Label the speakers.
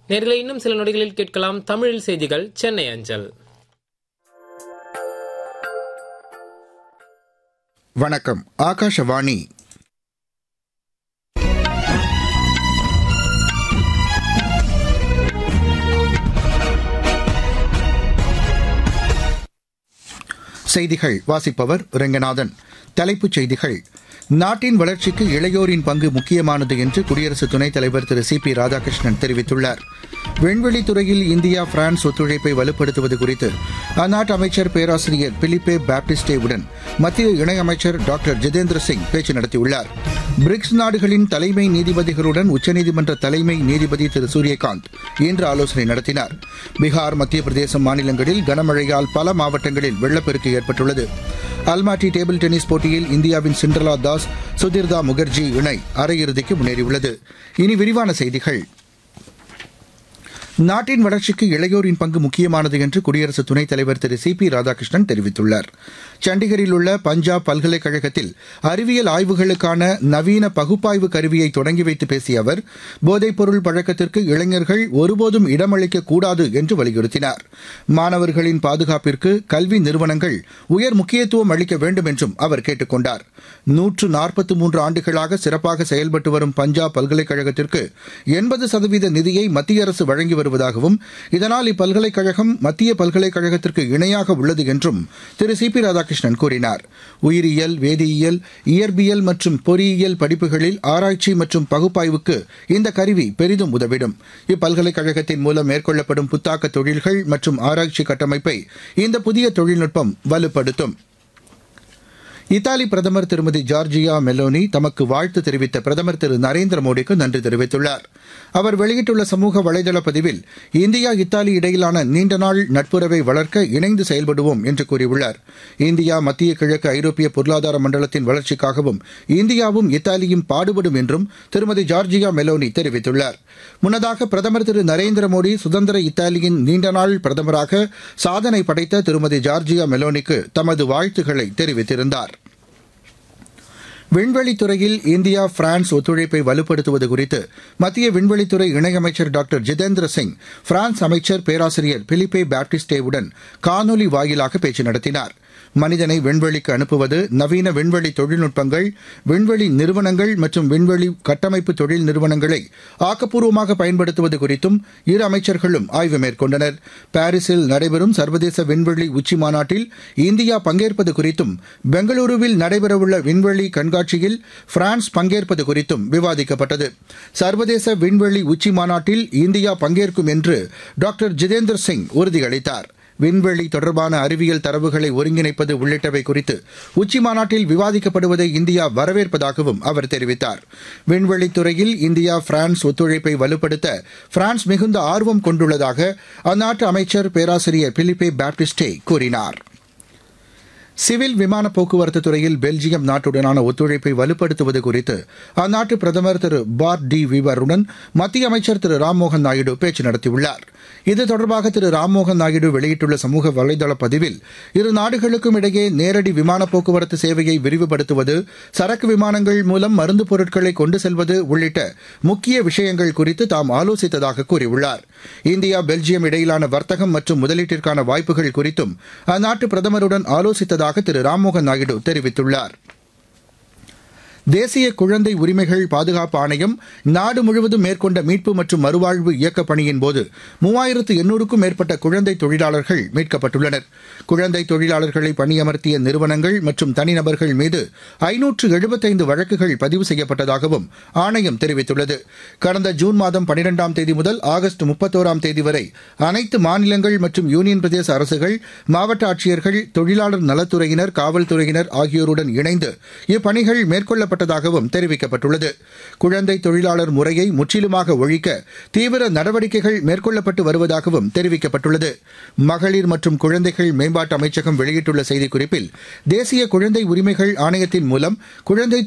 Speaker 1: நேர்களை இன்னும் சில நொடிகளில் கேட்கலாம் தமிழில் செய்திகள் சென்னை அஞ்சல்
Speaker 2: வணக்கம் ஆகாஷவாணி செய்திகள் வாசிப்பவர் ரெங்கநாதன் தலைப்புச் செய்திகள் நாட்டின் வளர்ச்சிக்கு இளையோரின் பங்கு முக்கியமானது என்று குடியரசு துணைத் தலைவர் திரு சி பி ராதாகிருஷ்ணன் தெரிவித்துள்ளார் விண்வெளித் துறையில் இந்தியா பிரான்ஸ் ஒத்துழைப்பை வலுப்படுத்துவது குறித்து அந்நாட்டு அமைச்சர் பேராசிரியர் பிலிப்பே பாப்டிஸ்டேவுடன் மத்திய இணையமைச்சர் டாக்டர் ஜிதேந்திர சிங் பேச்சு நடத்தியுள்ளார் பிரிக்ஸ் நாடுகளின் தலைமை நீதிபதிகளுடன் உச்சநீதிமன்ற தலைமை நீதிபதி திரு சூரியகாந்த் இன்று ஆலோசனை நடத்தினார் பீகார் மத்திய பிரதேசம் மாநிலங்களில் கனமழையால் பல மாவட்டங்களில் வெள்ளப்பெருக்கு ஏற்பட்டுள்ளது அல்மாட்டி டேபிள் டென்னிஸ் போட்டியில் இந்தியாவின் சிண்ட்ரலா தாஸ் சுதிர்தா முகர்ஜி இணை அரையிறுதிக்கு முன்னேறியுள்ளது இனி விரிவான செய்திகள் நாட்டின் வளர்ச்சிக்கு இளையோரின் பங்கு முக்கியமானது என்று குடியரசு துணைத் தலைவர் திரு சி பி ராதாகிருஷ்ணன் தெரிவித்துள்ளார் சண்டிகரில் உள்ள பஞ்சாப் பல்கலைக்கழகத்தில் அறிவியல் ஆய்வுகளுக்கான நவீன பகுப்பாய்வு கருவியை தொடங்கி வைத்து பேசிய அவர் போதைப்பொருள் பழக்கத்திற்கு இளைஞர்கள் ஒருபோதும் இடமளிக்க கூடாது என்று வலியுறுத்தினார் மாணவர்களின் பாதுகாப்பிற்கு கல்வி நிறுவனங்கள் உயர் முக்கியத்துவம் அளிக்க வேண்டும் என்றும் அவர் கேட்டுக் கொண்டார் நூற்று நாற்பத்தி மூன்று ஆண்டுகளாக சிறப்பாக செயல்பட்டு வரும் பஞ்சாப் பல்கலைக்கழகத்திற்கு எண்பது சதவீத நிதியை மத்திய அரசு வழங்கி வருவதாகவும் இதனால் இப்பல்கலைக்கழகம் மத்திய பல்கலைக்கழகத்திற்கு இணையாக உள்ளது என்றும் திரு சி பி ராதாகிருஷ்ணன் கூறினார் உயிரியல் வேதியியல் இயற்பியல் மற்றும் பொறியியல் படிப்புகளில் ஆராய்ச்சி மற்றும் பகுப்பாய்வுக்கு இந்த கருவி பெரிதும் உதவிடும் இப்பல்கலைக்கழகத்தின் மூலம் மேற்கொள்ளப்படும் புத்தாக்க தொழில்கள் மற்றும் ஆராய்ச்சி கட்டமைப்பை இந்த புதிய தொழில்நுட்பம் வலுப்படுத்தும் இத்தாலி பிரதமர் திருமதி ஜார்ஜியா மெலோனி தமக்கு வாழ்த்து தெரிவித்த பிரதமர் திரு நரேந்திர மோடிக்கு நன்றி தெரிவித்துள்ளார் அவர் வெளியிட்டுள்ள சமூக வலைதள பதிவில் இந்தியா இத்தாலி இடையிலான நீண்ட நாள் நட்புறவை வளர்க்க இணைந்து செயல்படுவோம் என்று கூறியுள்ளார் இந்தியா மத்திய கிழக்கு ஐரோப்பிய பொருளாதார மண்டலத்தின் வளர்ச்சிக்காகவும் இந்தியாவும் இத்தாலியும் பாடுபடும் என்றும் திருமதி ஜார்ஜியா மெலோனி தெரிவித்துள்ளார் முன்னதாக பிரதமர் திரு நரேந்திர மோடி சுதந்திர இத்தாலியின் நீண்ட நாள் பிரதமராக சாதனை படைத்த திருமதி ஜார்ஜியா மெலோனிக்கு தமது வாழ்த்துக்களை தெரிவித்திருந்தார் விண்வெளித்துறையில் இந்தியா பிரான்ஸ் ஒத்துழைப்பை வலுப்படுத்துவது குறித்து மத்திய விண்வெளித்துறை இணையமைச்சர் டாக்டர் ஜிதேந்திர சிங் பிரான்ஸ் அமைச்சர் பேராசிரியர் பிலிப்பே பாப்டிஸ்டேவுடன் காணொலி வாயிலாக பேச்சு நடத்தினார் மனிதனை விண்வெளிக்கு அனுப்புவது நவீன விண்வெளி தொழில்நுட்பங்கள் விண்வெளி நிறுவனங்கள் மற்றும் விண்வெளி கட்டமைப்பு தொழில் நிறுவனங்களை ஆக்கப்பூர்வமாக பயன்படுத்துவது குறித்தும் இரு அமைச்சர்களும் ஆய்வு மேற்கொண்டனர் பாரிஸில் நடைபெறும் சர்வதேச விண்வெளி உச்சி மாநாட்டில் இந்தியா பங்கேற்பது குறித்தும் பெங்களூருவில் நடைபெறவுள்ள விண்வெளி கண்காட்சியில் பிரான்ஸ் பங்கேற்பது குறித்தும் விவாதிக்கப்பட்டது சர்வதேச விண்வெளி உச்சி மாநாட்டில் இந்தியா பங்கேற்கும் என்று டாக்டர் ஜிதேந்திர சிங் உறுதியளித்தாா் விண்வெளி தொடர்பான அறிவியல் தரவுகளை ஒருங்கிணைப்பது உள்ளிட்டவை குறித்து உச்சி மாநாட்டில் விவாதிக்கப்படுவதை இந்தியா வரவேற்பதாகவும் அவர் தெரிவித்தார் விண்வெளித் துறையில் இந்தியா பிரான்ஸ் ஒத்துழைப்பை வலுப்படுத்த பிரான்ஸ் மிகுந்த ஆர்வம் கொண்டுள்ளதாக அந்நாட்டு அமைச்சர் பேராசிரியர் பிலிப்பே பாப்டிஸ்டே கூறினார் சிவில் விமான போக்குவரத்து துறையில் பெல்ஜியம் நாட்டுடனான ஒத்துழைப்பை வலுப்படுத்துவது குறித்து அந்நாட்டு பிரதமர் திரு பார் டி விவருடன் மத்திய அமைச்சர் திரு ராம்மோகன் நாயுடு பேச்சு நடத்தியுள்ளார் இது தொடர்பாக திரு ராம்மோகன் நாயுடு வெளியிட்டுள்ள சமூக வலைதள பதிவில் இரு நாடுகளுக்கும் இடையே நேரடி விமான போக்குவரத்து சேவையை விரிவுபடுத்துவது சரக்கு விமானங்கள் மூலம் மருந்து பொருட்களை கொண்டு செல்வது உள்ளிட்ட முக்கிய விஷயங்கள் குறித்து தாம் ஆலோசித்ததாக கூறியுள்ளார் இந்தியா பெல்ஜியம் இடையிலான வர்த்தகம் மற்றும் முதலீட்டிற்கான வாய்ப்புகள் குறித்தும் அந்நாட்டு பிரதமருடன் ஆலோசித்ததாக திரு ராம்மோகன் நாயுடு தெரிவித்துள்ளார் தேசிய குழந்தை உரிமைகள் பாதுகாப்பு ஆணையம் நாடு முழுவதும் மேற்கொண்ட மீட்பு மற்றும் மறுவாழ்வு இயக்கப் பணியின் போது மூவாயிரத்து எண்ணூறுக்கும் மேற்பட்ட குழந்தை தொழிலாளர்கள் மீட்கப்பட்டுள்ளனர் குழந்தை தொழிலாளர்களை பணியமர்த்திய நிறுவனங்கள் மற்றும் தனிநபர்கள் மீது ஐநூற்று எழுபத்தைந்து வழக்குகள் பதிவு செய்யப்பட்டதாகவும் ஆணையம் தெரிவித்துள்ளது கடந்த ஜூன் மாதம் பனிரெண்டாம் தேதி முதல் ஆகஸ்ட் முப்பத்தோராம் தேதி வரை அனைத்து மாநிலங்கள் மற்றும் யூனியன் பிரதேச அரசுகள் மாவட்ட ஆட்சியர்கள் தொழிலாளர் நலத்துறையினர் காவல்துறையினர் ஆகியோருடன் இணைந்து இப்பணிகள் மேற்கொள்ள செய்யப்பட்டதாகவும் தெரிவிக்கப்பட்டுள்ளது குழந்தை தொழிலாளர் முறையை முற்றிலுமாக ஒழிக்க தீவிர நடவடிக்கைகள் மேற்கொள்ளப்பட்டு வருவதாகவும் தெரிவிக்கப்பட்டுள்ளது மகளிர் மற்றும் குழந்தைகள் மேம்பாட்டு அமைச்சகம் வெளியிட்டுள்ள செய்திக்குறிப்பில் தேசிய குழந்தை உரிமைகள் ஆணையத்தின் மூலம் குழந்தை